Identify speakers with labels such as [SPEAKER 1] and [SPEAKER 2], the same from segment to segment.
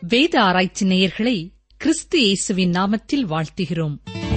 [SPEAKER 1] வேத ஆராய்ச்சி நேயர்களை கிறிஸ்து இயேசுவின் நாமத்தில் வாழ்த்துகிறோம்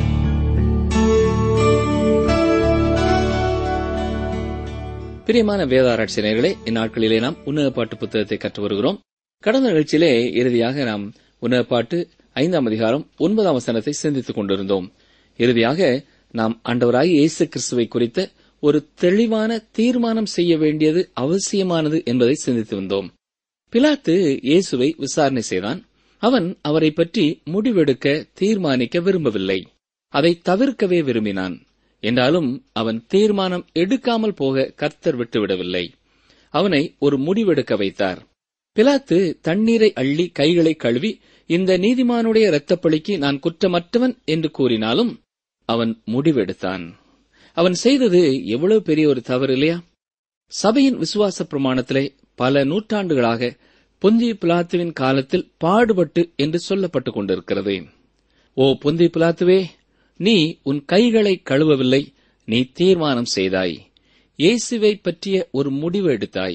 [SPEAKER 2] பிரியமான வேதாராய்ச்சி நேயர்களே இந்நாட்களிலே நாம் உன்னத பாட்டு புத்தகத்தை கற்று வருகிறோம் கடந்த நிகழ்ச்சியிலே இறுதியாக நாம் உன்னத பாட்டு ஐந்தாம் அதிகாரம் ஒன்பதாம் வசனத்தை சிந்தித்துக் கொண்டிருந்தோம் இறுதியாக நாம் ஆண்டவராய் இயேசு கிறிஸ்துவை குறித்த ஒரு தெளிவான தீர்மானம் செய்ய வேண்டியது அவசியமானது என்பதை சிந்தித்து வந்தோம் பிலாத்து இயேசுவை விசாரணை செய்தான் அவன் அவரை பற்றி முடிவெடுக்க தீர்மானிக்க விரும்பவில்லை அதை தவிர்க்கவே விரும்பினான் என்றாலும் அவன் தீர்மானம் எடுக்காமல் போக கர்த்தர் விட்டுவிடவில்லை அவனை ஒரு முடிவெடுக்க வைத்தார் பிலாத்து தண்ணீரை அள்ளி கைகளை கழுவி இந்த நீதிமானுடைய இரத்தப்பழிக்கு நான் குற்றமற்றவன் என்று கூறினாலும் அவன் முடிவெடுத்தான் அவன் செய்தது எவ்வளவு பெரிய ஒரு தவறு இல்லையா சபையின் விசுவாச பிரமாணத்திலே பல நூற்றாண்டுகளாக பொந்தி பிலாத்துவின் காலத்தில் பாடுபட்டு என்று சொல்லப்பட்டுக் கொண்டிருக்கிறது ஓ பொந்தி பிலாத்துவே நீ உன் கைகளை கழுவவில்லை நீ தீர்மானம் செய்தாய் இயேசுவை பற்றிய ஒரு முடிவு எடுத்தாய்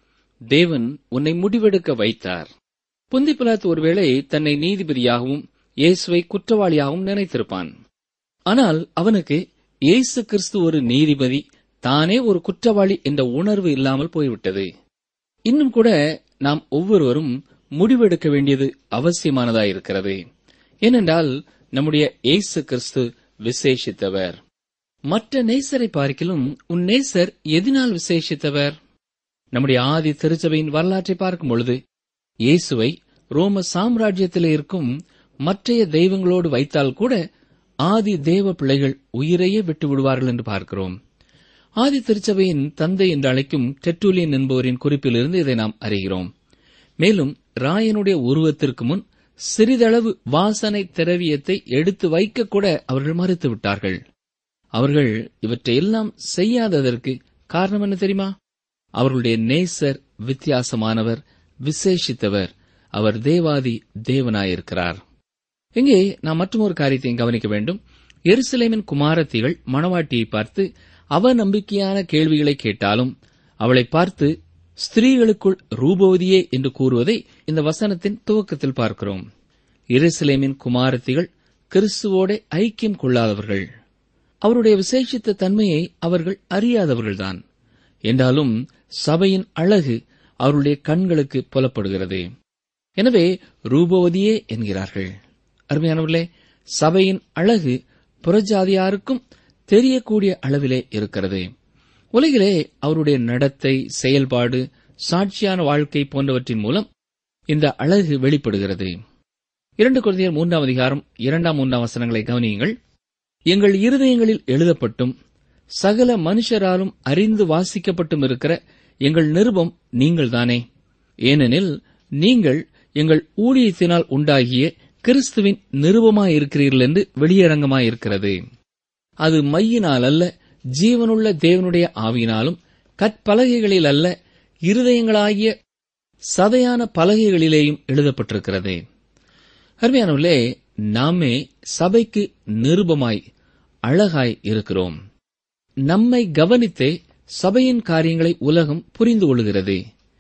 [SPEAKER 2] தேவன் உன்னை முடிவெடுக்க வைத்தார் பொந்தி பிலாத்து ஒருவேளை தன்னை நீதிபதியாகவும் இயேசுவை குற்றவாளியாகவும் நினைத்திருப்பான் ஆனால் அவனுக்கு இயேசு கிறிஸ்து ஒரு நீதிபதி தானே ஒரு குற்றவாளி என்ற உணர்வு இல்லாமல் போய்விட்டது இன்னும் கூட நாம் ஒவ்வொருவரும் முடிவெடுக்க வேண்டியது அவசியமானதாயிருக்கிறது ஏனென்றால் நம்முடைய இயேசு கிறிஸ்து விசேஷித்தவர் மற்ற நேசரை பார்க்கிலும் உன் நேசர் எதனால் விசேஷித்தவர் நம்முடைய ஆதி திருச்சபையின் வரலாற்றை பார்க்கும் பொழுது இயேசுவை ரோம சாம்ராஜ்யத்திலே இருக்கும் மற்றைய தெய்வங்களோடு வைத்தால் கூட ஆதி தேவ பிள்ளைகள் உயிரையே விட்டு விடுவார்கள் என்று பார்க்கிறோம் ஆதி திருச்சபையின் தந்தை என்று அழைக்கும் டெட்டூலியன் என்பவரின் குறிப்பிலிருந்து இதை நாம் அறிகிறோம் மேலும் ராயனுடைய உருவத்திற்கு முன் சிறிதளவு வாசனை திரவியத்தை எடுத்து வைக்க கூட அவர்கள் மறுத்து விட்டார்கள் அவர்கள் இவற்றையெல்லாம் செய்யாததற்கு காரணம் என்ன தெரியுமா அவர்களுடைய நேசர் வித்தியாசமானவர் விசேஷித்தவர் அவர் தேவாதி தேவனாயிருக்கிறார் இங்கே நாம் மற்றொரு காரியத்தையும் கவனிக்க வேண்டும் எருசலேமின் குமாரத்திகள் மணவாட்டியை பார்த்து அவநம்பிக்கையான கேள்விகளை கேட்டாலும் அவளை பார்த்து ஸ்திரீகளுக்குள் ரூபவதியே என்று கூறுவதை இந்த வசனத்தின் துவக்கத்தில் பார்க்கிறோம் எருசலேமின் குமாரத்திகள் கிறிஸ்துவோட ஐக்கியம் கொள்ளாதவர்கள் அவருடைய விசேஷித்த தன்மையை அவர்கள் அறியாதவர்கள்தான் என்றாலும் சபையின் அழகு அவருடைய கண்களுக்கு புலப்படுகிறது எனவே ரூபவதியே என்கிறார்கள் அருமையானவர்களே சபையின் அழகு புறஜாதியாருக்கும் தெரியக்கூடிய அளவிலே இருக்கிறது உலகிலே அவருடைய நடத்தை செயல்பாடு சாட்சியான வாழ்க்கை போன்றவற்றின் மூலம் இந்த அழகு வெளிப்படுகிறது இரண்டு குழந்தையர் மூன்றாம் அதிகாரம் இரண்டாம் மூன்றாம் வசனங்களை கவனியுங்கள் எங்கள் இருதயங்களில் எழுதப்பட்டும் சகல மனுஷராலும் அறிந்து வாசிக்கப்பட்டும் இருக்கிற எங்கள் நிருபம் நீங்கள்தானே ஏனெனில் நீங்கள் எங்கள் ஊழியத்தினால் உண்டாகிய கிறிஸ்துவின் நிருபமாயிருக்கிறீர்கள் என்று வெளியரங்கமாயிருக்கிறது அது மையினால் அல்ல ஜீவனுள்ள தேவனுடைய ஆவியினாலும் கற்பலகைகளில் அல்ல இருதயங்களாகிய சதையான பலகைகளிலேயும் எழுதப்பட்டிருக்கிறது அருமையானவர்களே நாமே சபைக்கு நிருபமாய் அழகாய் இருக்கிறோம் நம்மை கவனித்தே சபையின் காரியங்களை உலகம் புரிந்து கொள்கிறது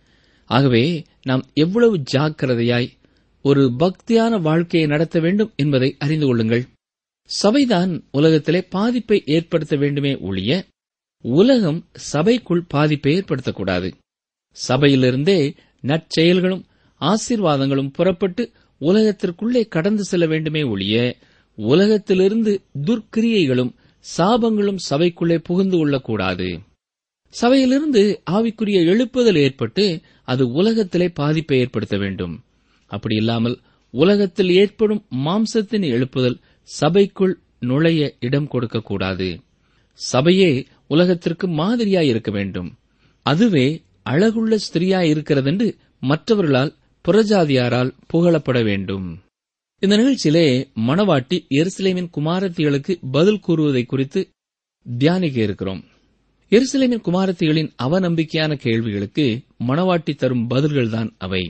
[SPEAKER 2] ஆகவே நாம் எவ்வளவு ஜாக்கிரதையாய் ஒரு பக்தியான வாழ்க்கையை நடத்த வேண்டும் என்பதை அறிந்து கொள்ளுங்கள் சபைதான் உலகத்திலே பாதிப்பை ஏற்படுத்த வேண்டுமே ஒழிய உலகம் சபைக்குள் பாதிப்பை ஏற்படுத்தக்கூடாது சபையிலிருந்தே நற்செயல்களும் ஆசீர்வாதங்களும் புறப்பட்டு உலகத்திற்குள்ளே கடந்து செல்ல வேண்டுமே ஒழிய உலகத்திலிருந்து துர்க்கிரியைகளும் சாபங்களும் சபைக்குள்ளே புகுந்து கொள்ளக்கூடாது சபையிலிருந்து ஆவிக்குரிய எழுப்புதல் ஏற்பட்டு அது உலகத்திலே பாதிப்பை ஏற்படுத்த வேண்டும் அப்படி இல்லாமல் உலகத்தில் ஏற்படும் மாம்சத்தின் எழுப்புதல் சபைக்குள் நுழைய இடம் கொடுக்கக்கூடாது சபையே உலகத்திற்கு மாதிரியாய் இருக்க வேண்டும் அதுவே அழகுள்ள ஸ்திரியாய் இருக்கிறதென்று மற்றவர்களால் புறஜாதியாரால் புகழப்பட வேண்டும் இந்த நிகழ்ச்சியிலே மணவாட்டி எருசலேமின் குமாரத்திகளுக்கு பதில் கூறுவதை குறித்து தியானிக்க இருக்கிறோம் எருசலேமின் குமாரத்திகளின் அவநம்பிக்கையான கேள்விகளுக்கு மணவாட்டி தரும் பதில்கள்தான் அவை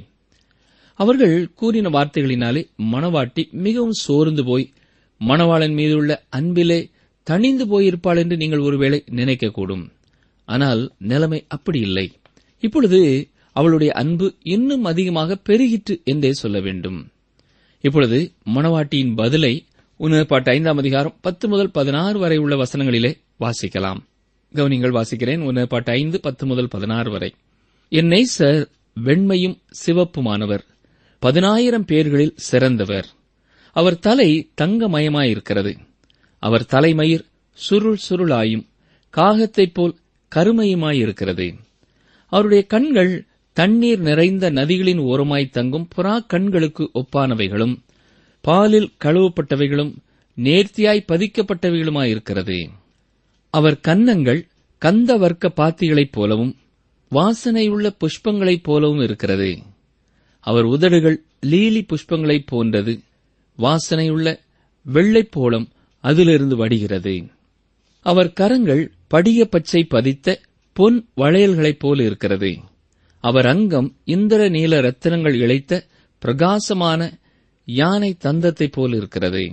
[SPEAKER 2] அவர்கள் கூறின வார்த்தைகளினாலே மணவாட்டி மிகவும் சோர்ந்து போய் மணவாளன் மீதுள்ள அன்பிலே தணிந்து போயிருப்பாள் என்று நீங்கள் ஒருவேளை நினைக்கக்கூடும் ஆனால் நிலைமை அப்படி இல்லை இப்பொழுது அவளுடைய அன்பு இன்னும் அதிகமாக பெருகிற்று என்றே சொல்ல வேண்டும் இப்பொழுது மணவாட்டியின் பதிலை உணர்பாட்டு ஐந்தாம் அதிகாரம் பத்து முதல் பதினாறு வரை உள்ள வசனங்களிலே வாசிக்கலாம் கவனிங்கள் வாசிக்கிறேன் உணர்பாட்டு ஐந்து பத்து முதல் பதினாறு வரை என் நேசர் வெண்மையும் சிவப்புமானவர் பதினாயிரம் பேர்களில் சிறந்தவர் அவர் தலை தங்கமயமாயிருக்கிறது அவர் தலைமயிர் சுருள் சுருளாயும் காகத்தைப் போல் கருமையுமாயிருக்கிறது அவருடைய கண்கள் தண்ணீர் நிறைந்த நதிகளின் ஓரமாய் தங்கும் புறா கண்களுக்கு ஒப்பானவைகளும் பாலில் கழுவப்பட்டவைகளும் நேர்த்தியாய் பதிக்கப்பட்டவைகளுமாயிருக்கிறது அவர் கன்னங்கள் கந்த வர்க்க பாத்திகளைப் போலவும் வாசனையுள்ள புஷ்பங்களைப் போலவும் இருக்கிறது அவர் உதடுகள் லீலி புஷ்பங்களைப் போன்றது வாசனையுள்ள வெள்ளைப்போளம் அதிலிருந்து வடிகிறது அவர் கரங்கள் படிய பச்சை பதித்த பொன் வளையல்களைப் போல இருக்கிறது அவர் அங்கம் இந்திர நீல ரத்தினங்கள் இழைத்த பிரகாசமான யானை தந்தத்தைப் போல் இருக்கிறது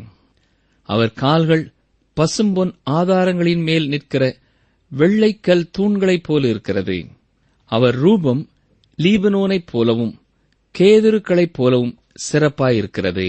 [SPEAKER 2] அவர் கால்கள் பசும்பொன் ஆதாரங்களின் மேல் நிற்கிற வெள்ளைக்கல் தூண்களைப் போல இருக்கிறது அவர் ரூபம் லீபனோனைப் போலவும் கேதுருக்களைப் போலவும் சிறப்பாயிருக்கிறது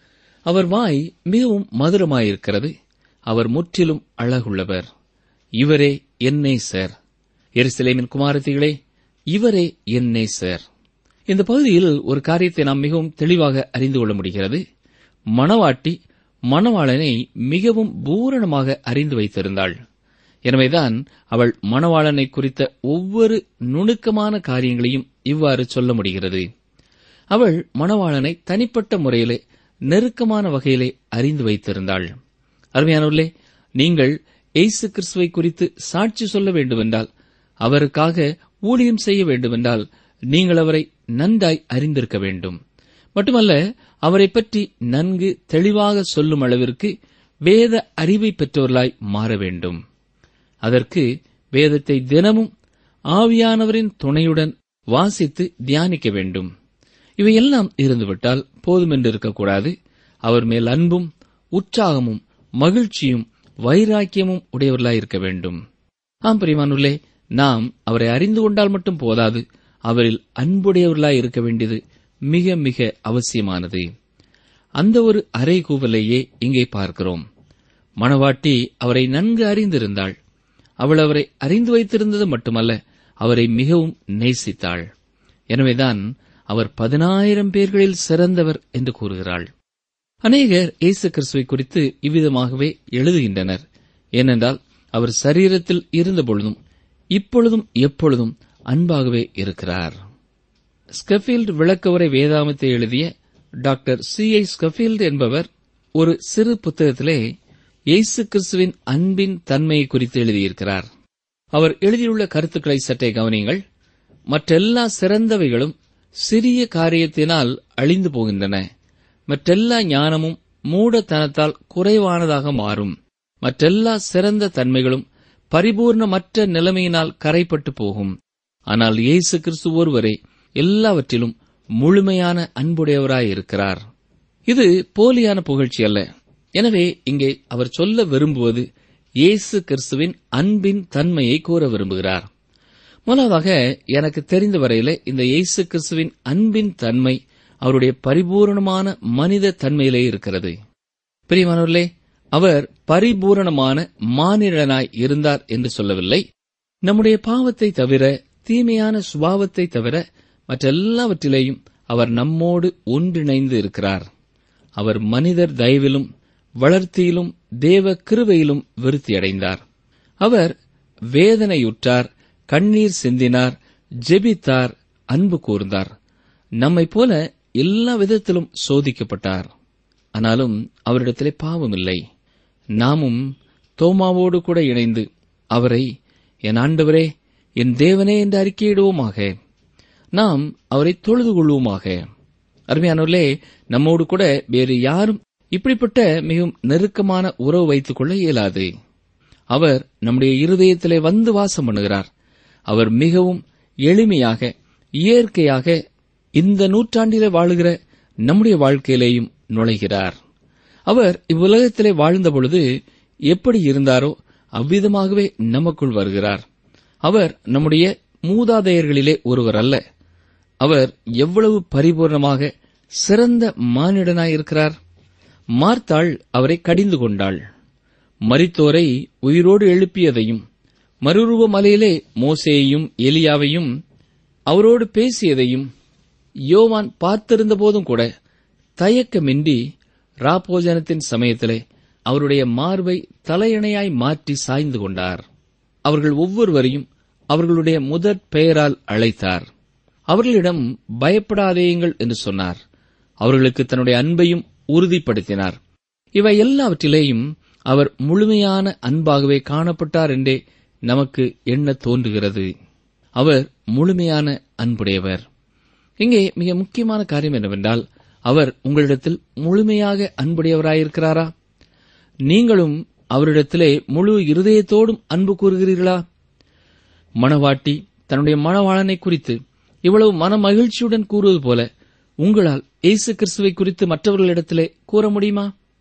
[SPEAKER 2] அவர் வாய் மிகவும் மதுரமாயிருக்கிறது அவர் முற்றிலும் அழகுள்ளவர் இவரே என்னே சார் எருசலேமின் குமாரத்திகளே இவரே என்னே சார் இந்த பகுதியில் ஒரு காரியத்தை நாம் மிகவும் தெளிவாக அறிந்து கொள்ள முடிகிறது மணவாட்டி மணவாளனை மிகவும் பூரணமாக அறிந்து வைத்திருந்தாள் எனவேதான் அவள் மணவாளனை குறித்த ஒவ்வொரு நுணுக்கமான காரியங்களையும் இவ்வாறு சொல்ல முடிகிறது அவள் மணவாளனை தனிப்பட்ட முறையிலே நெருக்கமான வகையிலே அறிந்து வைத்திருந்தாள் அருமையானவர்களே நீங்கள் இயேசு கிறிஸ்துவை குறித்து சாட்சி சொல்ல வேண்டுமென்றால் அவருக்காக ஊழியம் செய்ய வேண்டுமென்றால் நீங்கள் அவரை நன்றாய் அறிந்திருக்க வேண்டும் மட்டுமல்ல அவரை பற்றி நன்கு தெளிவாக சொல்லும் அளவிற்கு வேத அறிவை பெற்றவர்களாய் மாற வேண்டும் அதற்கு வேதத்தை தினமும் ஆவியானவரின் துணையுடன் வாசித்து தியானிக்க வேண்டும் இவையெல்லாம் இருந்துவிட்டால் போதுமென்று இருக்கக்கூடாது அவர் மேல் அன்பும் உற்சாகமும் மகிழ்ச்சியும் வைராக்கியமும் உடையவர்களாயிருக்க வேண்டும் ஆம் பிரிமானுள்ளே நாம் அவரை அறிந்து கொண்டால் மட்டும் போதாது அவரில் அன்புடையவர்களாய் இருக்க வேண்டியது மிக மிக அவசியமானது அந்த ஒரு அறைகூவலையே இங்கே பார்க்கிறோம் மணவாட்டி அவரை நன்கு அறிந்திருந்தாள் அவள் அவரை அறிந்து வைத்திருந்தது மட்டுமல்ல அவரை மிகவும் நேசித்தாள் எனவேதான் அவர் பதினாயிரம் பேர்களில் சிறந்தவர் என்று கூறுகிறாள் அநேகர் இயேசு கிறிஸ்துவை குறித்து இவ்விதமாகவே எழுதுகின்றனர் ஏனென்றால் அவர் சரீரத்தில் இருந்தபொழுதும் இப்பொழுதும் எப்பொழுதும் அன்பாகவே இருக்கிறார் ஸ்கஃபீல்டு விளக்கவுரை வேதாமத்தை எழுதிய டாக்டர் சி ஐ ஸ்கஃபீல்டு என்பவர் ஒரு சிறு புத்தகத்திலே இயேசு கிறிஸ்துவின் அன்பின் தன்மையை குறித்து எழுதியிருக்கிறார் அவர் எழுதியுள்ள கருத்துக்களை சற்றே கவனியுங்கள் மற்றெல்லா சிறந்தவைகளும் சிறிய காரியத்தினால் அழிந்து போகின்றன மற்றெல்லா ஞானமும் மூடத்தனத்தால் குறைவானதாக மாறும் மற்றெல்லா சிறந்த தன்மைகளும் பரிபூர்ணமற்ற நிலைமையினால் கரைப்பட்டு போகும் ஆனால் இயேசு கிறிஸ்து ஒருவரே எல்லாவற்றிலும் முழுமையான அன்புடையவராயிருக்கிறார் இது போலியான புகழ்ச்சி அல்ல எனவே இங்கே அவர் சொல்ல விரும்புவது இயேசு கிறிஸ்துவின் அன்பின் தன்மையை கூற விரும்புகிறார் முதலாவதாக எனக்கு தெரிந்த வரையிலே இந்த இயேசு கிறிஸ்துவின் அன்பின் தன்மை அவருடைய பரிபூரணமான மனித தன்மையிலே இருக்கிறது பிரியமானவர்களே அவர் பரிபூரணமான மானிடனாய் இருந்தார் என்று சொல்லவில்லை நம்முடைய பாவத்தை தவிர தீமையான சுபாவத்தை தவிர மற்றெல்லாவற்றிலேயும் அவர் நம்மோடு ஒன்றிணைந்து இருக்கிறார் அவர் மனிதர் தயவிலும் வளர்த்தியிலும் தேவ கிருவையிலும் விருத்தியடைந்தார் அவர் வேதனையுற்றார் கண்ணீர் சிந்தினார் ஜெபித்தார் அன்பு கூர்ந்தார் நம்மைப் போல எல்லா விதத்திலும் சோதிக்கப்பட்டார் ஆனாலும் அவரிடத்திலே பாவமில்லை நாமும் தோமாவோடு கூட இணைந்து அவரை என் ஆண்டவரே என் தேவனே என்று அறிக்கையிடுவோமாக நாம் அவரை தொழுது கொள்வோமாக அருமையானவர்களே நம்மோடு கூட வேறு யாரும் இப்படிப்பட்ட மிகவும் நெருக்கமான உறவு வைத்துக் கொள்ள இயலாது அவர் நம்முடைய இருதயத்திலே வந்து வாசம் பண்ணுகிறார் அவர் மிகவும் எளிமையாக இயற்கையாக இந்த நூற்றாண்டிலே வாழுகிற நம்முடைய வாழ்க்கையிலேயும் நுழைகிறார் அவர் இவ்வுலகத்திலே வாழ்ந்த பொழுது எப்படி இருந்தாரோ அவ்விதமாகவே நமக்குள் வருகிறார் அவர் நம்முடைய மூதாதையர்களிலே ஒருவர் அல்ல அவர் எவ்வளவு பரிபூர்ணமாக சிறந்த மானிடனாயிருக்கிறார் மார்த்தாள் அவரை கடிந்து கொண்டாள் மரித்தோரை உயிரோடு எழுப்பியதையும் மறுரூப மலையிலே மோசேயையும் எலியாவையும் அவரோடு பேசியதையும் யோவான் பார்த்திருந்த போதும் கூட தயக்கமின்றி ராப்போஜனத்தின் சமயத்திலே அவருடைய மார்பை தலையணையாய் மாற்றி சாய்ந்து கொண்டார் அவர்கள் ஒவ்வொருவரையும் அவர்களுடைய முதற் பெயரால் அழைத்தார் அவர்களிடம் பயப்படாதேயுங்கள் என்று சொன்னார் அவர்களுக்கு தன்னுடைய அன்பையும் உறுதிப்படுத்தினார் இவை எல்லாவற்றிலேயும் அவர் முழுமையான அன்பாகவே காணப்பட்டார் என்றே நமக்கு எண்ண தோன்றுகிறது அவர் முழுமையான அன்புடையவர் இங்கே மிக முக்கியமான காரியம் என்னவென்றால் அவர் உங்களிடத்தில் முழுமையாக அன்புடையவராயிருக்கிறாரா நீங்களும் அவரிடத்திலே முழு இருதயத்தோடும் அன்பு கூறுகிறீர்களா மணவாட்டி தன்னுடைய மணவாளனை குறித்து இவ்வளவு மன மகிழ்ச்சியுடன் கூறுவது போல உங்களால் இயேசு கிறிஸ்துவை குறித்து மற்றவர்களிடத்திலே கூற முடியுமா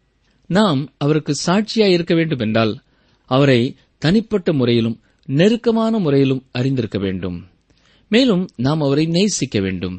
[SPEAKER 2] நாம் அவருக்கு சாட்சியாய் இருக்க வேண்டும் என்றால் அவரை தனிப்பட்ட முறையிலும் நெருக்கமான முறையிலும் அறிந்திருக்க வேண்டும் மேலும் நாம் அவரை நேசிக்க வேண்டும்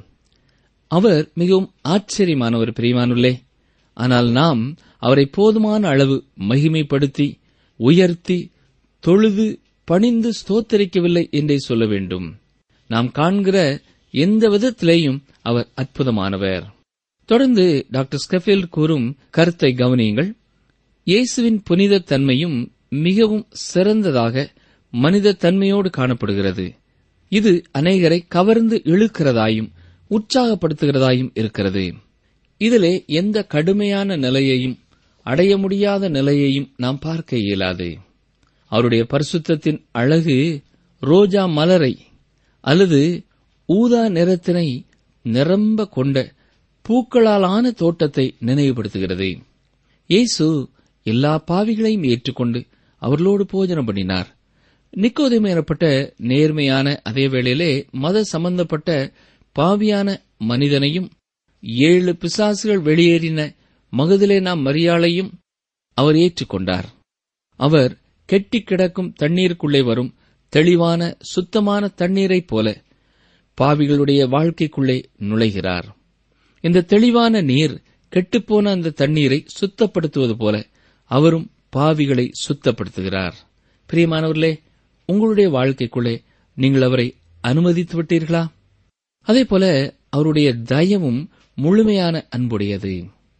[SPEAKER 2] அவர் மிகவும் ஆச்சரியமானவர் பிரியமானுள்ளே ஆனால் நாம் அவரை போதுமான அளவு மகிமைப்படுத்தி உயர்த்தி தொழுது பணிந்து ஸ்தோத்தரிக்கவில்லை என்றே சொல்ல வேண்டும் நாம் காண்கிற எந்த விதத்திலேயும் அவர் அற்புதமானவர் தொடர்ந்து டாக்டர் ஸ்கெஃபீல்ட் கூறும் கருத்தை கவனியுங்கள் இயேசுவின் புனித தன்மையும் மிகவும் சிறந்ததாக மனித தன்மையோடு காணப்படுகிறது இது அநேகரை கவர்ந்து இழுக்கிறதாயும் உற்சாகப்படுத்துகிறதாயும் இருக்கிறது இதிலே எந்த கடுமையான நிலையையும் அடைய முடியாத நிலையையும் நாம் பார்க்க இயலாது அவருடைய பரிசுத்தத்தின் அழகு ரோஜா மலரை அல்லது ஊதா நிறத்தினை நிரம்ப கொண்ட பூக்களாலான தோட்டத்தை நினைவுபடுத்துகிறது இயேசு எல்லா பாவிகளையும் ஏற்றுக்கொண்டு அவர்களோடு போஜனம் பண்ணினார் நிக்கோதேமு எனப்பட்ட நேர்மையான அதே வேளையிலே மத சம்பந்தப்பட்ட பாவியான மனிதனையும் ஏழு பிசாசுகள் வெளியேறின மகதிலே நாம் மரியாளையும் அவர் ஏற்றுக்கொண்டார் அவர் கெட்டிக் கிடக்கும் தண்ணீருக்குள்ளே வரும் தெளிவான சுத்தமான தண்ணீரைப் போல பாவிகளுடைய வாழ்க்கைக்குள்ளே நுழைகிறார் இந்த தெளிவான நீர் கெட்டுப்போன அந்த தண்ணீரை சுத்தப்படுத்துவது போல அவரும் பாவிகளை சுத்தப்படுத்துகிறார் பிரியமானவர்களே உங்களுடைய வாழ்க்கைக்குள்ளே நீங்கள் அவரை அனுமதித்து விட்டீர்களா அதேபோல அவருடைய தயவும் முழுமையான அன்புடையது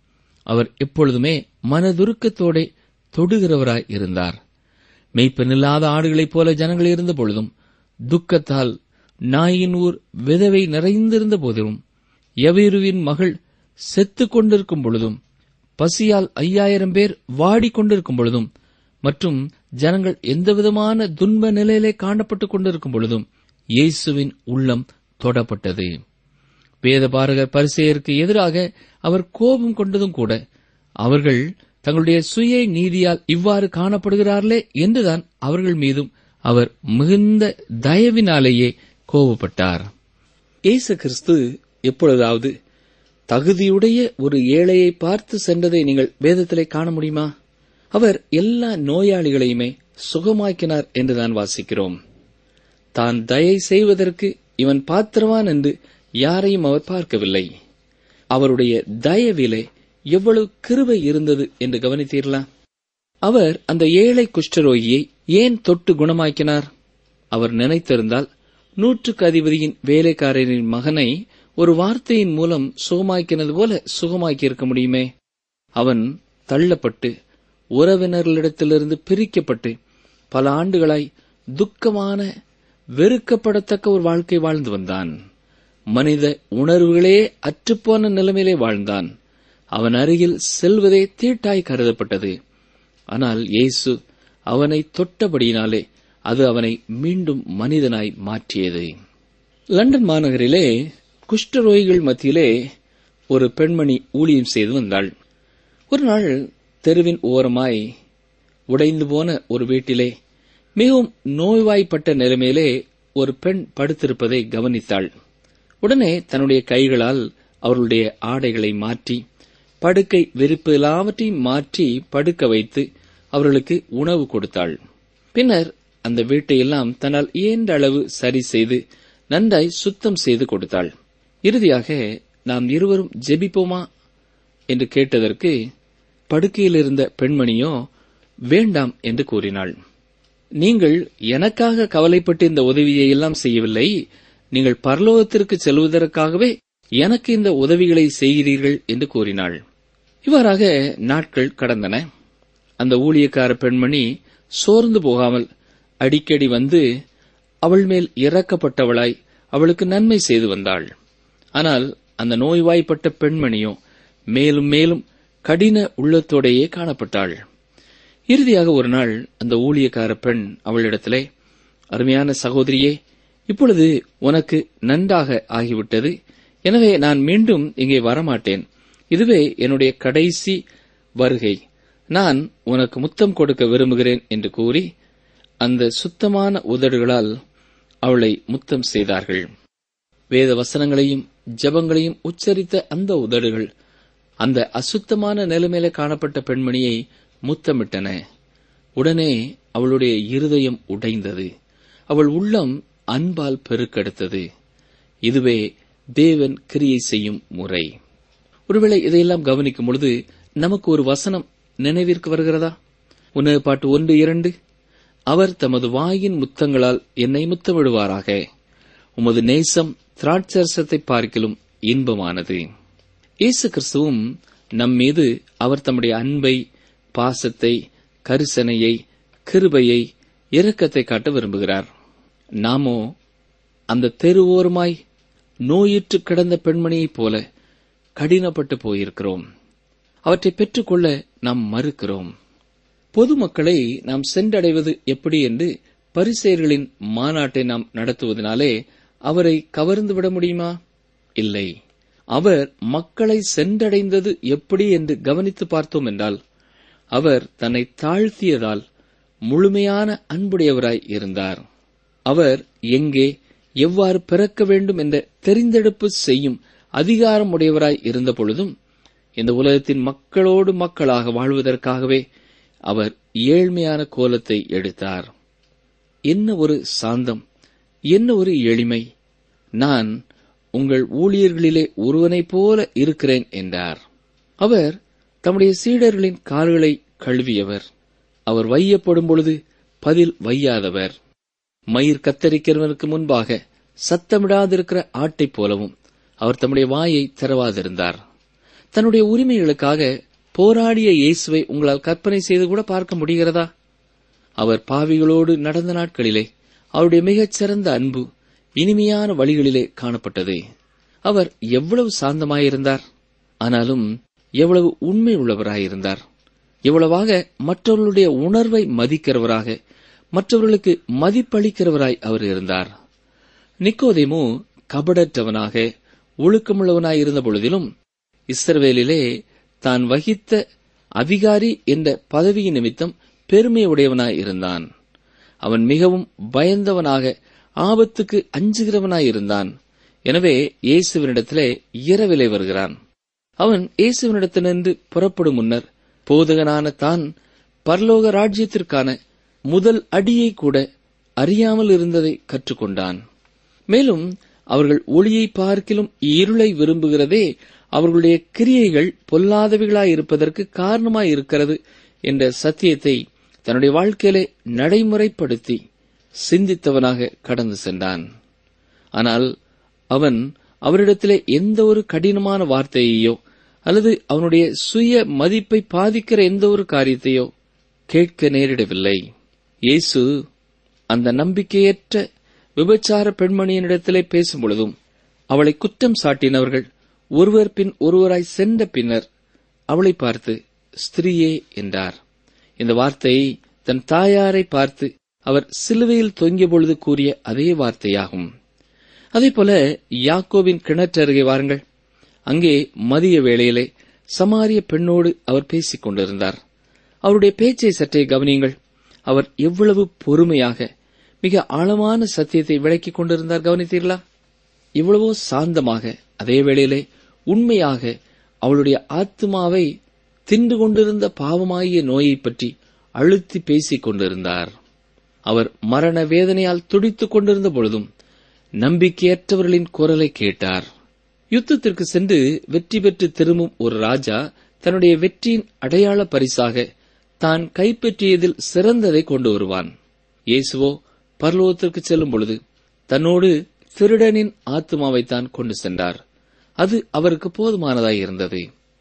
[SPEAKER 2] அவர் எப்பொழுதுமே மனதுருக்கத்தோட தொடுகிறவராய் இருந்தார் மெய்ப்பெண்ணில்லாத ஆடுகளைப் போல ஜனங்கள் இருந்த பொழுதும் துக்கத்தால் நாயின் ஊர் விதவை நிறைந்திருந்த போதிலும் எவீருவின் மகள் செத்துக் கொண்டிருக்கும் பொழுதும் பசியால் ஐயாயிரம் பேர் வாடிக்கொண்டிருக்கும் பொழுதும் மற்றும் ஜனங்கள் எந்தவிதமான துன்ப நிலையிலே காணப்பட்டுக் கொண்டிருக்கும் பொழுதும் இயேசுவின் உள்ளம் தொடப்பட்டது வேதபாரகர் பரிசெயருக்கு எதிராக அவர் கோபம் கொண்டதும் கூட அவர்கள் தங்களுடைய சுய நீதியால் இவ்வாறு காணப்படுகிறார்களே என்றுதான் அவர்கள் மீதும் அவர் மிகுந்த தயவினாலேயே கோபப்பட்டார் இயேசு கிறிஸ்து எப்பொழுதாவது தகுதியுடைய ஒரு ஏழையை பார்த்து சென்றதை நீங்கள் வேதத்திலே காண முடியுமா அவர் எல்லா நோயாளிகளையுமே சுகமாக்கினார் என்று நான் வாசிக்கிறோம் தான் தயை செய்வதற்கு இவன் பாத்திரவான் என்று யாரையும் அவர் பார்க்கவில்லை அவருடைய தயவிலே எவ்வளவு கிருபை இருந்தது என்று கவனித்தீர்களா அவர் அந்த ஏழை குஷ்டரோகியை ஏன் தொட்டு குணமாக்கினார் அவர் நினைத்திருந்தால் நூற்றுக்கு அதிபதியின் வேலைக்காரரின் மகனை ஒரு வார்த்தையின் மூலம் சுகமாக்கினது போல சுகமாக்கி இருக்க முடியுமே அவன் தள்ளப்பட்டு உறவினர்களிடத்திலிருந்து பிரிக்கப்பட்டு பல ஆண்டுகளாய் துக்கமான வெறுக்கப்படத்தக்க ஒரு வாழ்க்கை வாழ்ந்து வந்தான் மனித உணர்வுகளே அற்றுப்போன நிலைமையிலே வாழ்ந்தான் அவன் அருகில் செல்வதே தீட்டாய் கருதப்பட்டது ஆனால் இயேசு அவனை தொட்டபடியினாலே அது அவனை மீண்டும் மனிதனாய் மாற்றியது லண்டன் மாநகரிலே குஷ்டரோகிகள் மத்தியிலே ஒரு பெண்மணி ஊழியம் செய்து வந்தாள் ஒரு நாள் தெருவின் ஓரமாய் உடைந்து போன ஒரு வீட்டிலே மிகவும் நோய்வாய்ப்பட்ட நிலைமையிலே ஒரு பெண் படுத்திருப்பதை கவனித்தாள் உடனே தன்னுடைய கைகளால் அவர்களுடைய ஆடைகளை மாற்றி படுக்கை விரிப்பு எல்லாவற்றையும் மாற்றி படுக்க வைத்து அவர்களுக்கு உணவு கொடுத்தாள் பின்னர் அந்த வீட்டையெல்லாம் தன்னால் இயன்ற அளவு சரி செய்து நன்றாய் சுத்தம் செய்து கொடுத்தாள் இறுதியாக நாம் இருவரும் ஜெபிப்போமா என்று கேட்டதற்கு படுக்கையில் இருந்த பெண்மணியோ வேண்டாம் என்று கூறினாள் நீங்கள் எனக்காக கவலைப்பட்டு இந்த உதவியை எல்லாம் செய்யவில்லை நீங்கள் பரலோகத்திற்கு செல்வதற்காகவே எனக்கு இந்த உதவிகளை செய்கிறீர்கள் என்று கூறினாள் இவ்வாறாக நாட்கள் கடந்தன அந்த ஊழியக்கார பெண்மணி சோர்ந்து போகாமல் அடிக்கடி வந்து அவள் மேல் இறக்கப்பட்டவளாய் அவளுக்கு நன்மை செய்து வந்தாள் ஆனால் அந்த நோய்வாய்ப்பட்ட பெண்மணியோ மேலும் மேலும் கடின உள்ளத்தோடையே காணப்பட்டாள் இறுதியாக ஒரு நாள் அந்த ஊழியக்கார பெண் அவளிடத்திலே அருமையான சகோதரியே இப்பொழுது உனக்கு நன்றாக ஆகிவிட்டது எனவே நான் மீண்டும் இங்கே வரமாட்டேன் இதுவே என்னுடைய கடைசி வருகை நான் உனக்கு முத்தம் கொடுக்க விரும்புகிறேன் என்று கூறி அந்த சுத்தமான உதடுகளால் அவளை முத்தம் செய்தார்கள் வேத வசனங்களையும் ஜபங்களையும் உச்சரித்த அந்த உதடுகள் அந்த அசுத்தமான நிலைமையில காணப்பட்ட பெண்மணியை முத்தமிட்டன உடனே அவளுடைய இருதயம் உடைந்தது அவள் உள்ளம் அன்பால் பெருக்கெடுத்தது இதுவே தேவன் கிரியை செய்யும் முறை ஒருவேளை இதையெல்லாம் கவனிக்கும் பொழுது நமக்கு ஒரு வசனம் நினைவிற்கு வருகிறதா உணவு பாட்டு ஒன்று இரண்டு அவர் தமது வாயின் முத்தங்களால் என்னை முத்தமிடுவாராக உமது நேசம் திராட்சரசத்தை பார்க்கிலும் இன்பமானது இயேசு கிறிஸ்துவும் நம் மீது அவர் தம்முடைய அன்பை பாசத்தை கரிசனையை கிருபையை இரக்கத்தை காட்ட விரும்புகிறார் நாமோ அந்த தெருவோரமாய் நோயுற்று கிடந்த பெண்மணியைப் போல கடினப்பட்டு போயிருக்கிறோம் அவற்றை பெற்றுக்கொள்ள நாம் மறுக்கிறோம் பொதுமக்களை நாம் சென்றடைவது எப்படி என்று பரிசெயர்களின் மாநாட்டை நாம் நடத்துவதனாலே அவரை கவர்ந்து விட முடியுமா இல்லை அவர் மக்களை சென்றடைந்தது எப்படி என்று கவனித்து பார்த்தோம் என்றால் அவர் தன்னை தாழ்த்தியதால் முழுமையான அன்புடையவராய் இருந்தார் அவர் எங்கே எவ்வாறு பிறக்க வேண்டும் என்ற தெரிந்தெடுப்பு செய்யும் அதிகாரம் உடையவராய் இருந்த பொழுதும் இந்த உலகத்தின் மக்களோடு மக்களாக வாழ்வதற்காகவே அவர் ஏழ்மையான கோலத்தை எடுத்தார் என்ன ஒரு சாந்தம் என்ன ஒரு எளிமை நான் உங்கள் ஊழியர்களிலே ஒருவனைப் போல இருக்கிறேன் என்றார் அவர் தம்முடைய சீடர்களின் கால்களை கழுவியவர் அவர் வையப்படும் பொழுது பதில் வையாதவர் மயிர் கத்தரிக்கிறவனுக்கு முன்பாக சத்தமிடாதிருக்கிற ஆட்டைப் போலவும் அவர் தம்முடைய வாயை திறவாதிருந்தார் தன்னுடைய உரிமைகளுக்காக போராடிய இயேசுவை உங்களால் கற்பனை செய்து கூட பார்க்க முடிகிறதா அவர் பாவிகளோடு நடந்த நாட்களிலே அவருடைய மிகச் சிறந்த அன்பு இனிமையான வழிகளிலே காணப்பட்டது அவர் எவ்வளவு சாந்தமாயிருந்தார் ஆனாலும் எவ்வளவு உண்மை உள்ளவராயிருந்தார் எவ்வளவாக மற்றவர்களுடைய உணர்வை மதிக்கிறவராக மற்றவர்களுக்கு மதிப்பளிக்கிறவராய் அவர் இருந்தார் நிக்கோதேமு கபடற்றவனாக ஒழுக்கமுள்ளவனாய் இருந்த பொழுதிலும் இஸ்ரவேலிலே தான் வகித்த அதிகாரி என்ற பதவியின் நிமித்தம் பெருமையுடையவனாய் இருந்தான் அவன் மிகவும் பயந்தவனாக ஆபத்துக்கு அஞ்சுகிறவனாய் இருந்தான் எனவே இயேசுவினிடத்திலே இரவிலே வருகிறான் அவன் இயேசுவினிடத்திலிருந்து புறப்படும் முன்னர் போதகனான தான் பரலோக ராஜ்யத்திற்கான முதல் அடியை கூட அறியாமல் இருந்ததை கற்றுக்கொண்டான் மேலும் அவர்கள் ஒளியை பார்க்கிலும் இருளை விரும்புகிறதே அவர்களுடைய கிரியைகள் பொல்லாதவைகளாயிருப்பதற்கு காரணமாய் இருக்கிறது என்ற சத்தியத்தை தன்னுடைய வாழ்க்கையிலே நடைமுறைப்படுத்தி சிந்தித்தவனாக கடந்து சென்றான் ஆனால் அவன் அவரிடத்திலே எந்த ஒரு கடினமான வார்த்தையையோ அல்லது அவனுடைய சுய மதிப்பை பாதிக்கிற எந்த ஒரு காரியத்தையோ கேட்க நேரிடவில்லை இயேசு அந்த நம்பிக்கையற்ற விபச்சார பெண்மணியினிடத்திலே பேசும் பொழுதும் அவளை குற்றம் சாட்டினவர்கள் ஒருவர் பின் ஒருவராய் சென்ற பின்னர் அவளை பார்த்து ஸ்திரீயே என்றார் இந்த வார்த்தையை தன் தாயாரை பார்த்து அவர் சிலுவையில் தொங்கிய பொழுது கூறிய அதே வார்த்தையாகும் அதேபோல யாக்கோவின் கிணற்றருகே வாருங்கள் அங்கே மதிய வேளையிலே சமாரிய பெண்ணோடு அவர் பேசிக் கொண்டிருந்தார் அவருடைய பேச்சை சற்றே கவனியுங்கள் அவர் எவ்வளவு பொறுமையாக மிக ஆழமான சத்தியத்தை விளக்கிக் கொண்டிருந்தார் கவனித்தீர்களா இவ்வளவோ சாந்தமாக அதே வேளையிலே உண்மையாக அவளுடைய ஆத்மாவை தின்று கொண்டிருந்த பாவமாகிய நோயைப் பற்றி அழுத்தி பேசிக் கொண்டிருந்தார் அவர் மரண வேதனையால் துடித்துக் கொண்டிருந்த பொழுதும் நம்பிக்கையற்றவர்களின் குரலை கேட்டார் யுத்தத்திற்கு சென்று வெற்றி பெற்று திரும்பும் ஒரு ராஜா தன்னுடைய வெற்றியின் அடையாள பரிசாக தான் கைப்பற்றியதில் சிறந்ததை கொண்டு வருவான் இயேசுவோ பரலோகத்திற்கு செல்லும் பொழுது தன்னோடு திருடனின் ஆத்மாவை தான் கொண்டு சென்றார் அது அவருக்கு போதுமானதாய் இருந்தது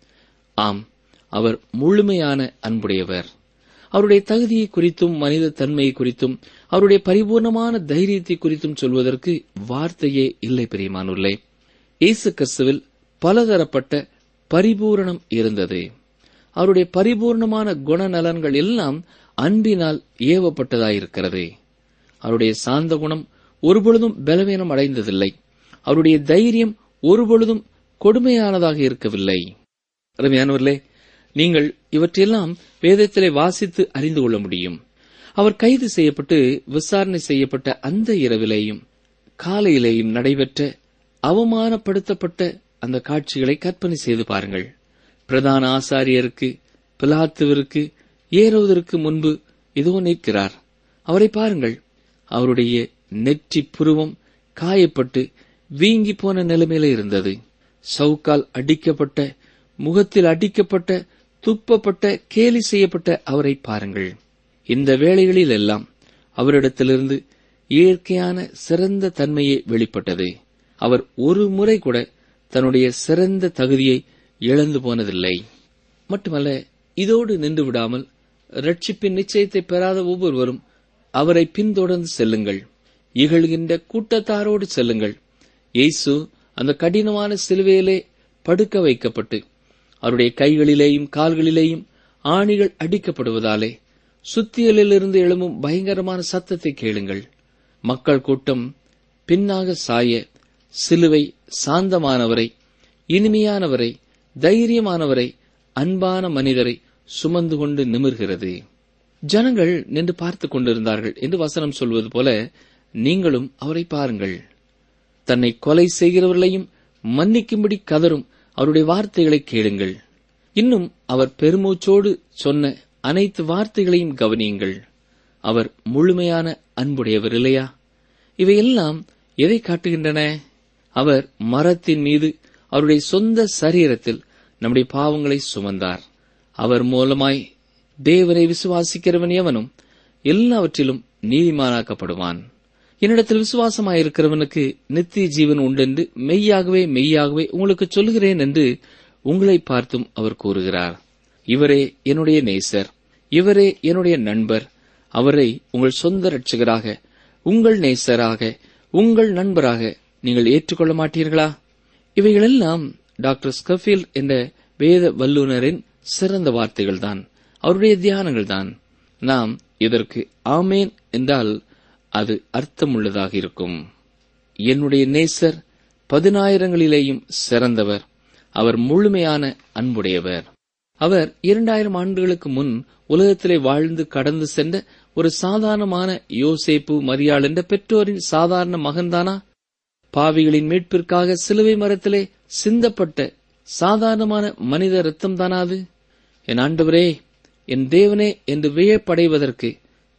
[SPEAKER 2] ஆம் அவர் முழுமையான அன்புடையவர் அவருடைய தகுதியை குறித்தும் மனித தன்மையை குறித்தும் அவருடைய பரிபூர்ணமான தைரியத்தை குறித்தும் சொல்வதற்கு வார்த்தையே இல்லை பிரியமானுள்ளே இயேசு கிறிஸ்துவில் பலதரப்பட்ட பரிபூரணம் இருந்தது அவருடைய பரிபூர்ணமான குணநலன்கள் எல்லாம் அன்பினால் ஏவப்பட்டதாயிருக்கிறது அவருடைய சாந்த குணம் ஒருபொழுதும் பலவீனம் அடைந்ததில்லை அவருடைய தைரியம் ஒருபொழுதும் கொடுமையானதாக இருக்கவில்லை அருமையானவர்களே நீங்கள் இவற்றையெல்லாம் வேதத்திலே வாசித்து அறிந்து கொள்ள முடியும் அவர் கைது செய்யப்பட்டு விசாரணை செய்யப்பட்ட அந்த இரவிலேயும் காலையிலேயும் நடைபெற்ற அவமானப்படுத்தப்பட்ட அந்த காட்சிகளை கற்பனை செய்து பாருங்கள் பிரதான ஆசாரியருக்கு பிலாத்துவிற்கு ஏறுவதற்கு முன்பு இதோ நிற்கிறார் அவரை பாருங்கள் அவருடைய நெற்றி புருவம் காயப்பட்டு வீங்கி போன நிலைமையில இருந்தது சவுக்கால் அடிக்கப்பட்ட முகத்தில் அடிக்கப்பட்ட துப்பப்பட்ட கேலி செய்யப்பட்ட அவரை பாருங்கள் இந்த வேளைகளில் எல்லாம் அவரிடத்திலிருந்து இயற்கையான சிறந்த தன்மையே வெளிப்பட்டது அவர் ஒரு முறை கூட தன்னுடைய சிறந்த தகுதியை இழந்து போனதில்லை மட்டுமல்ல இதோடு நின்று விடாமல் ரட்சிப்பின் நிச்சயத்தை பெறாத ஒவ்வொருவரும் அவரை பின்தொடர்ந்து செல்லுங்கள் இகழ்கின்ற கூட்டத்தாரோடு செல்லுங்கள் இயேசு அந்த கடினமான சிலுவையிலே படுக்க வைக்கப்பட்டு அவருடைய கைகளிலேயும் கால்களிலேயும் ஆணிகள் அடிக்கப்படுவதாலே சுத்தியலிலிருந்து எழும்பும் பயங்கரமான சத்தத்தை கேளுங்கள் மக்கள் கூட்டம் பின்னாக சாய சிலுவை சாந்தமானவரை இனிமையானவரை தைரியமானவரை அன்பான மனிதரை சுமந்து கொண்டு நிமிர்கிறது ஜனங்கள் நின்று பார்த்துக் கொண்டிருந்தார்கள் என்று வசனம் சொல்வது போல நீங்களும் அவரை பாருங்கள் தன்னை கொலை செய்கிறவர்களையும் மன்னிக்கும்படி கதரும் அவருடைய வார்த்தைகளை கேளுங்கள் இன்னும் அவர் பெருமூச்சோடு சொன்ன அனைத்து வார்த்தைகளையும் கவனியுங்கள் அவர் முழுமையான அன்புடையவர் இல்லையா இவையெல்லாம் எதை காட்டுகின்றன அவர் மரத்தின் மீது அவருடைய சொந்த சரீரத்தில் நம்முடைய பாவங்களை சுமந்தார் அவர் மூலமாய் தேவனை விசுவாசிக்கிறவன் எவனும் எல்லாவற்றிலும் நீதிமானாக்கப்படுவான் என்னிடத்தில் விசுவாசமாயிருக்கிறவனுக்கு நித்திய ஜீவன் உண்டென்று மெய்யாகவே மெய்யாகவே உங்களுக்கு சொல்கிறேன் என்று உங்களை பார்த்தும் அவர் கூறுகிறார் இவரே என்னுடைய நேசர் இவரே என்னுடைய நண்பர் அவரை உங்கள் சொந்த ரட்சகராக உங்கள் நேசராக உங்கள் நண்பராக நீங்கள் ஏற்றுக்கொள்ள மாட்டீர்களா இவைகளெல்லாம் டாக்டர் ஸ்கஃபீல்ட் என்ற வேத வல்லுநரின் சிறந்த வார்த்தைகள்தான் அவருடைய தியானங்கள்தான் நாம் இதற்கு ஆமேன் என்றால் அது அர்த்தமுள்ளதாக இருக்கும் என்னுடைய நேசர் பதினாயிரங்களிலேயும் சிறந்தவர் அவர் முழுமையான அன்புடையவர் அவர் இரண்டாயிரம் ஆண்டுகளுக்கு முன் உலகத்திலே வாழ்ந்து கடந்து சென்ற ஒரு சாதாரணமான யோசேப்பு மரியாள் என்ற பெற்றோரின் சாதாரண மகன்தானா பாவிகளின் மீட்பிற்காக சிலுவை மரத்திலே சிந்தப்பட்ட சாதாரணமான மனித ரத்தம் தானாது என் ஆண்டவரே என் தேவனே என்று வியப்படைவதற்கு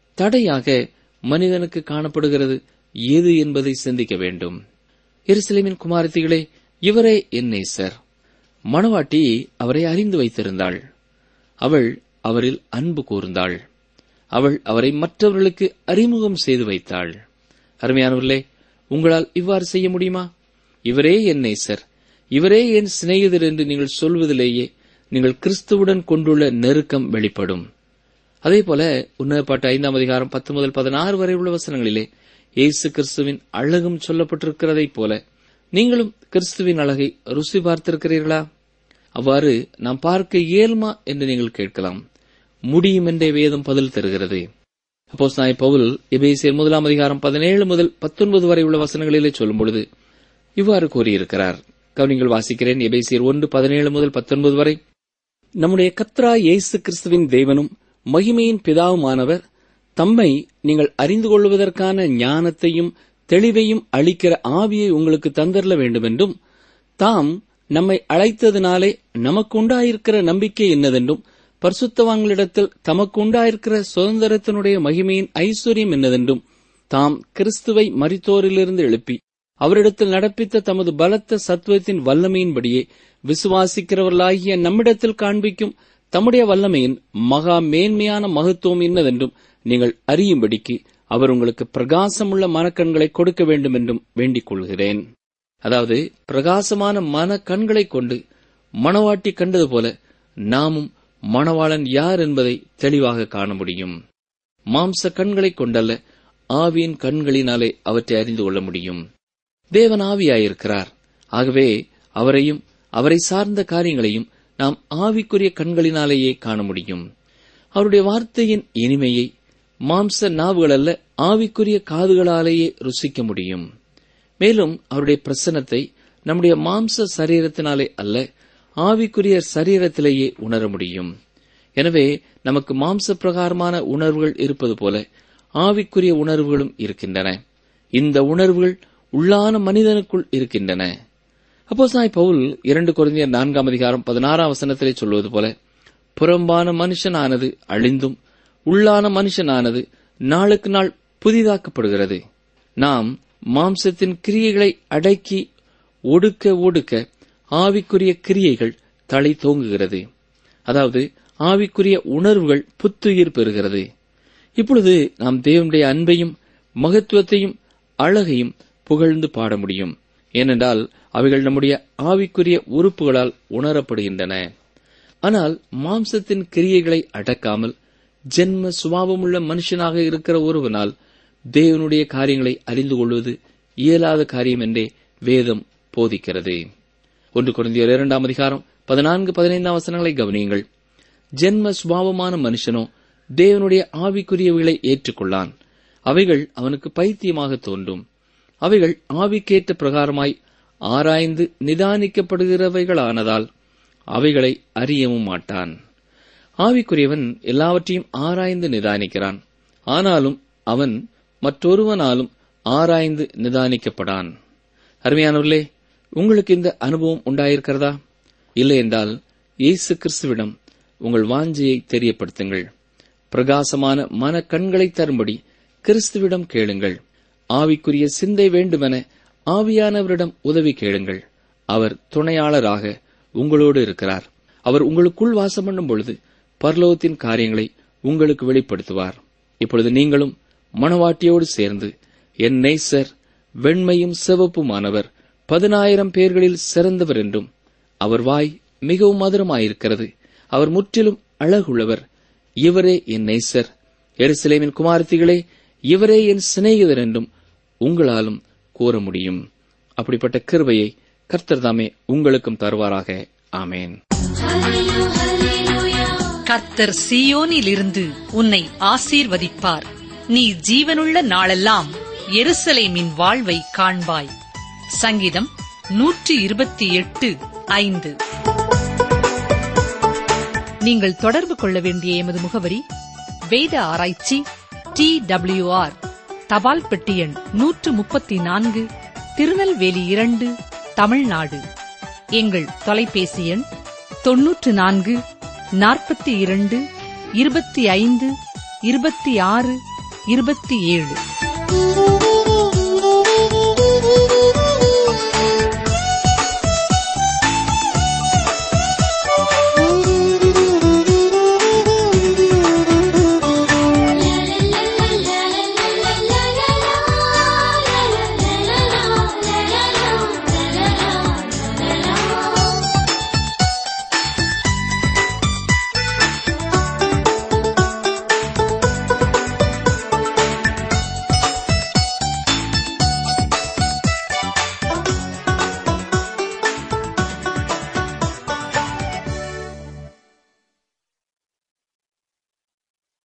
[SPEAKER 2] தடையாக மனிதனுக்கு காணப்படுகிறது எது என்பதை சிந்திக்க வேண்டும் எருசலேமின் குமாரத்திகளே இவரே என் நேசர் மணவாட்டி அவரை அறிந்து வைத்திருந்தாள் அவள் அவரில் அன்பு கூர்ந்தாள் அவள் அவரை மற்றவர்களுக்கு அறிமுகம் செய்து வைத்தாள் அருமையானவர்களே உங்களால் இவ்வாறு செய்ய முடியுமா இவரே என் நேசர் இவரே என் சிநேகிதர் என்று நீங்கள் சொல்வதிலேயே நீங்கள் கிறிஸ்துவுடன் கொண்டுள்ள நெருக்கம் வெளிப்படும் அதேபோல உன்னதப்பாட்டு ஐந்தாம் அதிகாரம் பத்து முதல் பதினாறு வரை உள்ள வசனங்களிலே இயேசு கிறிஸ்துவின் அழகும் சொல்லப்பட்டிருக்கிறதைப் போல நீங்களும் கிறிஸ்துவின் அழகை ருசி பார்த்திருக்கிறீர்களா அவ்வாறு நாம் பார்க்க இயலுமா என்று நீங்கள் கேட்கலாம் முடியும் என்றே வேதம் பதில் தருகிறது அப்போஸ் நாய் பவுல் எபேசியர் முதலாம் அதிகாரம் பதினேழு முதல் பத்தொன்பது வரை உள்ள வசனங்களிலே சொல்லும் பொழுது இவ்வாறு கூறியிருக்கிறார் கவனிங்கள் வாசிக்கிறேன் எபேசியர் ஒன்று பதினேழு முதல் பத்தொன்பது வரை நம்முடைய கத்ரா இயேசு கிறிஸ்துவின் தேவனும் மகிமையின் பிதாவுமானவர் தம்மை நீங்கள் அறிந்து கொள்வதற்கான ஞானத்தையும் தெளிவையும் அளிக்கிற ஆவியை உங்களுக்கு தந்தரல வேண்டுமென்றும் தாம் நம்மை அழைத்ததினாலே நமக்கு உண்டாயிருக்கிற நம்பிக்கை என்னதென்றும் பரிசுத்தவான்களிடத்தில் தமக்கு உண்டாயிருக்கிற சுதந்திரத்தினுடைய மகிமையின் ஐஸ்வர்யம் என்னதென்றும் தாம் கிறிஸ்துவை மரித்தோரிலிருந்து எழுப்பி அவரிடத்தில் நடப்பித்த தமது பலத்த சத்துவத்தின் வல்லமையின்படியே விசுவாசிக்கிறவர்களாகிய நம்மிடத்தில் காண்பிக்கும் தம்முடைய வல்லமையின் மகா மேன்மையான மகத்துவம் இன்னதென்றும் நீங்கள் அறியும்படிக்கு அவர் உங்களுக்கு பிரகாசமுள்ள மனக்கண்களை கொடுக்க வேண்டும் என்றும் வேண்டிக் கொள்கிறேன் அதாவது பிரகாசமான மனக்கண்களை கொண்டு மணவாட்டி கண்டது போல நாமும் மணவாளன் யார் என்பதை தெளிவாக காண முடியும் மாம்ச கண்களைக் கொண்டல்ல ஆவியின் கண்களினாலே அவற்றை அறிந்து கொள்ள முடியும் தேவன் ஆவியாயிருக்கிறார் ஆகவே அவரையும் அவரை சார்ந்த காரியங்களையும் நாம் ஆவிக்குரிய கண்களினாலேயே காண முடியும் அவருடைய வார்த்தையின் இனிமையை மாம்ச நாவுகள் அல்ல ஆவிக்குரிய காதுகளாலேயே ருசிக்க முடியும் மேலும் அவருடைய பிரசனத்தை நம்முடைய மாம்ச சரீரத்தினாலே அல்ல ஆவிக்குரிய சரீரத்திலேயே உணர முடியும் எனவே நமக்கு மாம்ச பிரகாரமான உணர்வுகள் இருப்பது போல ஆவிக்குரிய உணர்வுகளும் இருக்கின்றன இந்த உணர்வுகள் உள்ளான மனிதனுக்குள் இருக்கின்றன அப்போ சாய் பவுல் இரண்டு குழந்தையர் நான்காம் அதிகாரம் பதினாறாம் வசனத்திலே சொல்வது போல புறம்பான மனுஷனானது அழிந்தும் உள்ளான மனுஷனானது நாளுக்கு நாள் புதிதாக்கப்படுகிறது நாம் மாம்சத்தின் கிரியைகளை அடக்கி ஒடுக்க ஒடுக்க ஆவிக்குரிய கிரியைகள் தலை தோங்குகிறது அதாவது ஆவிக்குரிய உணர்வுகள் புத்துயிர் பெறுகிறது இப்பொழுது நாம் தேவனுடைய அன்பையும் மகத்துவத்தையும் அழகையும் புகழ்ந்து பாட முடியும் ஏனென்றால் அவைகள் நம்முடைய ஆவிக்குரிய உறுப்புகளால் உணரப்படுகின்றன ஆனால் மாம்சத்தின் கிரியைகளை அடக்காமல் ஜென்ம சுபாவமுள்ள மனுஷனாக இருக்கிற ஒருவனால் தேவனுடைய காரியங்களை அறிந்து கொள்வது இயலாத காரியம் என்றே வேதம் போதிக்கிறது ஒன்று குழந்தையர் இரண்டாம் அதிகாரம் பதினான்கு பதினைந்தாம் வசனங்களை கவனியுங்கள் ஜென்ம சுபாவமான மனுஷனோ தேவனுடைய ஆவிக்குரியவைகளை ஏற்றுக்கொள்ளான் அவைகள் அவனுக்கு பைத்தியமாக தோன்றும் அவைகள் ஆவிக்கேற்ற பிரகாரமாய் ஆராய்ந்து நிதானிக்கப்படுகிறவைகளானதால் அவைகளை அறியவும் மாட்டான் ஆவிக்குரியவன் எல்லாவற்றையும் ஆராய்ந்து நிதானிக்கிறான் ஆனாலும் அவன் மற்றொருவனாலும் ஆராய்ந்து நிதானிக்கப்படான் அருமையானவர்களே உங்களுக்கு இந்த அனுபவம் உண்டாயிருக்கிறதா இல்லை என்றால் இயேசு கிறிஸ்துவிடம் உங்கள் வாஞ்சையை தெரியப்படுத்துங்கள் பிரகாசமான மன கண்களை தரும்படி கிறிஸ்துவிடம் கேளுங்கள் ஆவிக்குரிய சிந்தை வேண்டுமென ஆவியானவரிடம் உதவி கேளுங்கள் அவர் துணையாளராக உங்களோடு இருக்கிறார் அவர் உங்களுக்குள் வாசம் பண்ணும் பொழுது பரலோகத்தின் காரியங்களை உங்களுக்கு வெளிப்படுத்துவார் இப்பொழுது நீங்களும் மணவாட்டியோடு சேர்ந்து என் நேசர் வெண்மையும் சிவப்புமானவர் பதினாயிரம் பேர்களில் சிறந்தவர் என்றும் அவர் வாய் மிகவும் மதுரமாயிருக்கிறது அவர் முற்றிலும் அழகுள்ளவர் இவரே என் நேசர் எருசலேமின் குமாரத்திகளே இவரே என் சிநேகிதர் என்றும் உங்களாலும் கூற முடியும் அப்படிப்பட்ட கிருபையை கர்த்தர் தாமே உங்களுக்கும் தருவாராக ஆமேன்
[SPEAKER 1] கர்த்தர் சீயோனிலிருந்து உன்னை ஆசீர்வதிப்பார் நீ ஜீவனுள்ள நாளெல்லாம் எருசலேமின் வாழ்வை காண்பாய் சங்கீதம் நூற்றி இருபத்தி எட்டு ஐந்து நீங்கள் தொடர்பு கொள்ள வேண்டிய எமது முகவரி வேத ஆராய்ச்சி டி ஆர் தபால் பெட்டி எண் நூற்று முப்பத்தி நான்கு திருநெல்வேலி இரண்டு தமிழ்நாடு எங்கள் தொலைபேசி எண் தொன்னூற்று நான்கு நாற்பத்தி இரண்டு இருபத்தி ஐந்து இருபத்தி ஆறு இருபத்தி ஏழு